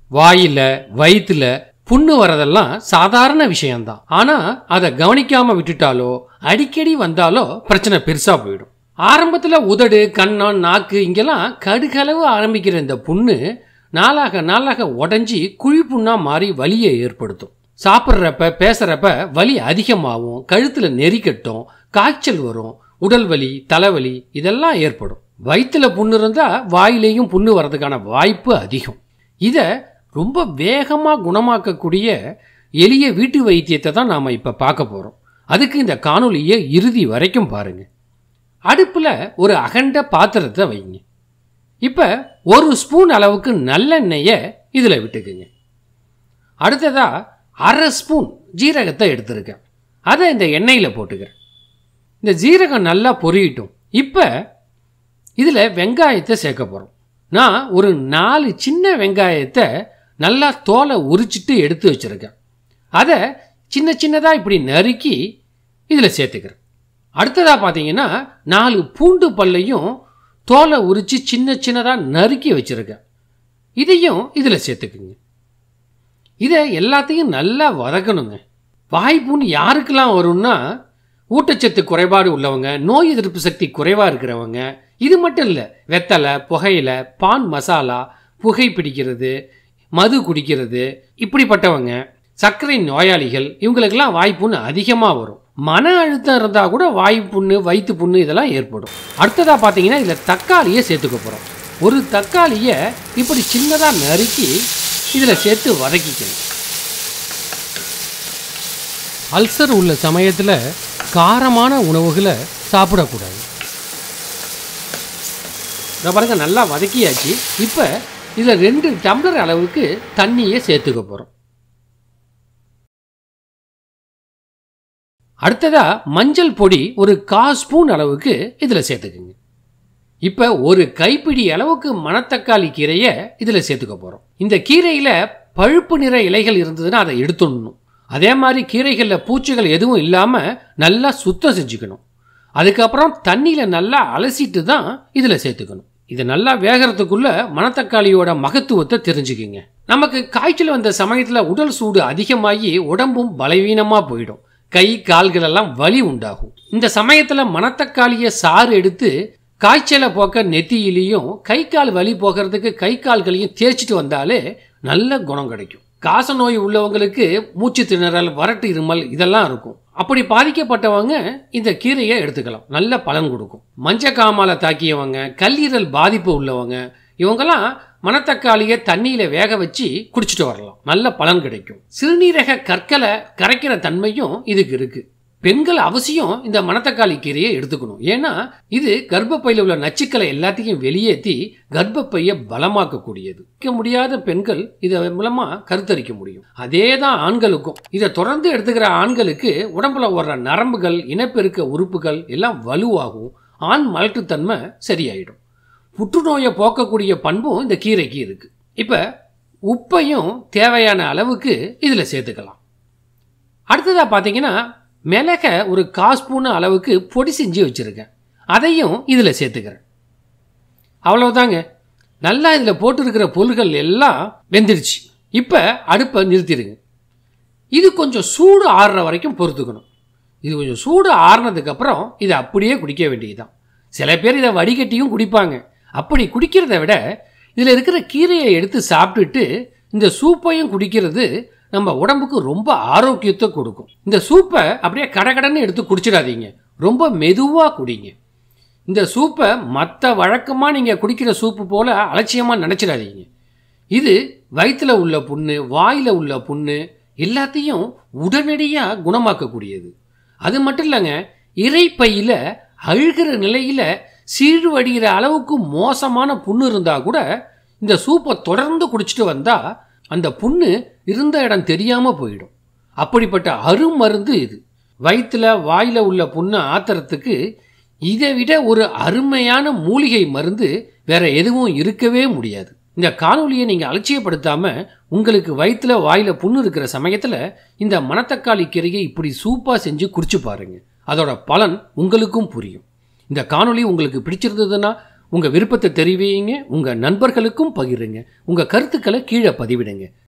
வாயில வயிற்றுல புண்ணு வரதெல்லாம் சாதாரண விஷயம்தான் ஆனா அதை கவனிக்காம விட்டுட்டாலோ அடிக்கடி வந்தாலோ பிரச்சனை பெருசா போயிடும் ஆரம்பத்துல உதடு கண்ணம் நாக்கு இங்கெல்லாம் கடுகளவு ஆரம்பிக்கிற இந்த புண்ணு நாளாக நாளாக உடஞ்சி குழி புண்ணா மாறி வலியை ஏற்படுத்தும் சாப்பிட்றப்ப பேசுறப்ப வலி அதிகமாகும் கழுத்துல நெறிக்கட்டும் காய்ச்சல் வரும் உடல் வலி தலைவலி இதெல்லாம் ஏற்படும் வயிற்றுல புண்ணு இருந்தா வாயிலேயும் புண்ணு வர்றதுக்கான வாய்ப்பு அதிகம் இதை ரொம்ப வேகமாக குணமாக்கக்கூடிய எளிய வீட்டு வைத்தியத்தை தான் நாம் இப்போ பார்க்க போகிறோம் அதுக்கு இந்த காணொலியை இறுதி வரைக்கும் பாருங்க அடுப்பில் ஒரு அகண்ட பாத்திரத்தை வைங்க இப்போ ஒரு ஸ்பூன் அளவுக்கு நல்லெண்ணெயை இதில் விட்டுக்குங்க அடுத்ததா அரை ஸ்பூன் ஜீரகத்தை எடுத்துருக்கேன் அதை இந்த எண்ணெயில் போட்டுக்கிறேன் இந்த ஜீரகம் நல்லா பொரியட்டும் இப்போ இதில் வெங்காயத்தை சேர்க்க போகிறோம் நான் ஒரு நாலு சின்ன வெங்காயத்தை நல்லா தோலை உரிச்சிட்டு எடுத்து வச்சுருக்கேன் அதை சின்ன சின்னதாக இப்படி நறுக்கி இதில் சேர்த்துக்கிறேன் அடுத்ததாக பார்த்தீங்கன்னா நாலு பூண்டு பல்லையும் தோலை உரித்து சின்ன சின்னதாக நறுக்கி வச்சுருக்கேன் இதையும் இதில் சேர்த்துக்குங்க இதை எல்லாத்தையும் நல்லா வதக்கணுங்க வாய்ப்புன்னு யாருக்கெல்லாம் வரும்னா ஊட்டச்சத்து குறைபாடு உள்ளவங்க நோய் எதிர்ப்பு சக்தி குறைவாக இருக்கிறவங்க இது மட்டும் இல்லை வெத்தலை புகையில பான் மசாலா புகை பிடிக்கிறது மது குடிக்கிறது இப்படிப்பட்டவங்க சர்க்கரை நோயாளிகள் இவங்களுக்கெல்லாம் வாய்ப்புண்ணு அதிகமாக வரும் மன அழுத்தம் இருந்தால் கூட வாய்ப்புண்ணு வயிற்று புண்ணு இதெல்லாம் ஏற்படும் அடுத்ததாக பார்த்தீங்கன்னா இதில் தக்காளியை சேர்த்துக்க போகிறோம் ஒரு தக்காளியை இப்படி சின்னதாக நறுக்கி இதில் சேர்த்து வதக்கிக்கணும் அல்சர் உள்ள சமயத்தில் காரமான உணவுகளை சாப்பிடக்கூடாது இதை பாருங்க நல்லா வதக்கியாச்சு இப்போ இதில் ரெண்டு டம்ளர் அளவுக்கு தண்ணியை சேர்த்துக்க போகிறோம் அடுத்ததா மஞ்சள் பொடி ஒரு கா ஸ்பூன் அளவுக்கு இதில் சேர்த்துக்குங்க இப்போ ஒரு கைப்பிடி அளவுக்கு மணத்தக்காளி கீரையை இதில் சேர்த்துக்க போகிறோம் இந்த கீரையில் பழுப்பு நிற இலைகள் இருந்ததுன்னா அதை எடுத்துடணும் அதே மாதிரி கீரைகளில் பூச்சிகள் எதுவும் இல்லாமல் நல்லா சுத்தம் செஞ்சுக்கணும் அதுக்கப்புறம் தண்ணியில் நல்லா அலசிட்டு தான் இதில் சேர்த்துக்கணும் இது நல்லா வேகிறதுக்குள்ள மணத்தக்காளியோட மகத்துவத்தை தெரிஞ்சுக்கிங்க நமக்கு காய்ச்சல் வந்த சமயத்தில் உடல் சூடு அதிகமாகி உடம்பும் பலவீனமாக போயிடும் கை கால்கள் எல்லாம் வலி உண்டாகும் இந்த சமயத்தில் மணத்தக்காளியை சாறு எடுத்து காய்ச்சலை போக்க நெத்தியிலையும் கை கால் வலி போகிறதுக்கு கை கால்களையும் தேய்ச்சிட்டு வந்தாலே நல்ல குணம் கிடைக்கும் காச நோய் உள்ளவங்களுக்கு மூச்சு திணறல் வறட்டு இருமல் இதெல்லாம் இருக்கும் அப்படி பாதிக்கப்பட்டவங்க இந்த கீரையை எடுத்துக்கலாம் நல்ல பலன் கொடுக்கும் மஞ்ச காமால தாக்கியவங்க கல்லீரல் பாதிப்பு உள்ளவங்க இவங்கெல்லாம் மணத்தக்காளியை தண்ணியில வேக வச்சு குடிச்சிட்டு வரலாம் நல்ல பலன் கிடைக்கும் சிறுநீரக கற்களை கரைக்கிற தன்மையும் இதுக்கு இருக்கு பெண்கள் அவசியம் இந்த மணத்தக்காளி கீரையை எடுத்துக்கணும் ஏன்னா இது கர்ப்பப்பையில் உள்ள நச்சுக்களை எல்லாத்தையும் வெளியேற்றி கர்ப்பப்பையை பலமாக்கக்கூடியது இருக்க முடியாத பெண்கள் இதை மூலமா கருத்தரிக்க முடியும் அதே தான் ஆண்களுக்கும் இதை தொடர்ந்து எடுத்துக்கிற ஆண்களுக்கு உடம்புல வர்ற நரம்புகள் இனப்பெருக்க உறுப்புகள் எல்லாம் வலுவாகும் ஆண் மலட்டுத்தன்மை சரியாயிடும் புற்றுநோயை போக்கக்கூடிய பண்பும் இந்த கீரைக்கு இருக்கு இப்போ உப்பையும் தேவையான அளவுக்கு இதில் சேர்த்துக்கலாம் அடுத்ததாக பார்த்தீங்கன்னா மிளக ஒரு காஸ்பூன் அளவுக்கு பொடி செஞ்சு வச்சுருக்கேன் அதையும் இதில் சேர்த்துக்கிறேன் அவ்வளவுதாங்க நல்லா இதில் போட்டிருக்கிற பொருள்கள் எல்லாம் வெந்துடுச்சு இப்போ அடுப்பை நிறுத்திடுங்க இது கொஞ்சம் சூடு ஆறுற வரைக்கும் பொறுத்துக்கணும் இது கொஞ்சம் சூடு ஆறுனதுக்கப்புறம் இதை அப்படியே குடிக்க வேண்டியதுதான் சில பேர் இதை வடிகட்டியும் குடிப்பாங்க அப்படி குடிக்கிறத விட இதில் இருக்கிற கீரையை எடுத்து சாப்பிட்டுட்டு இந்த சூப்பையும் குடிக்கிறது நம்ம உடம்புக்கு ரொம்ப ஆரோக்கியத்தை கொடுக்கும் இந்த சூப்பை அப்படியே கடகடன்னு எடுத்து குடிச்சிடாதீங்க ரொம்ப மெதுவாக குடிங்க இந்த சூப்பை மற்ற வழக்கமாக நீங்கள் குடிக்கிற சூப்பு போல் அலட்சியமாக நினச்சிடாதீங்க இது வயிற்றில் உள்ள புண்ணு வாயில் உள்ள புண்ணு எல்லாத்தையும் உடனடியாக குணமாக்கக்கூடியது அது மட்டும் இல்லைங்க இறைப்பையில் அழுகிற நிலையில் சீழ்வடிகிற அளவுக்கு மோசமான புண்ணு இருந்தால் கூட இந்த சூப்பை தொடர்ந்து குடிச்சிட்டு வந்தால் அந்த புண்ணு இருந்த இடம் தெரியாமல் போயிடும் அப்படிப்பட்ட அருமருந்து இது வயிற்றில் வாயில் உள்ள புண்ணை ஆத்துறதுக்கு இதை விட ஒரு அருமையான மூலிகை மருந்து வேற எதுவும் இருக்கவே முடியாது இந்த காணொலியை நீங்கள் அலட்சியப்படுத்தாமல் உங்களுக்கு வயிற்றில் வாயில் புண்ணு இருக்கிற சமயத்தில் இந்த மணத்தக்காளி கீரையை இப்படி சூப்பாக செஞ்சு குடிச்சு பாருங்க அதோட பலன் உங்களுக்கும் புரியும் இந்த காணொளி உங்களுக்கு பிடிச்சிருந்ததுன்னா உங்க விருப்பத்தை தெரிவிங்க உங்க நண்பர்களுக்கும் பகிருங்க உங்க கருத்துக்களை கீழே பதிவிடுங்க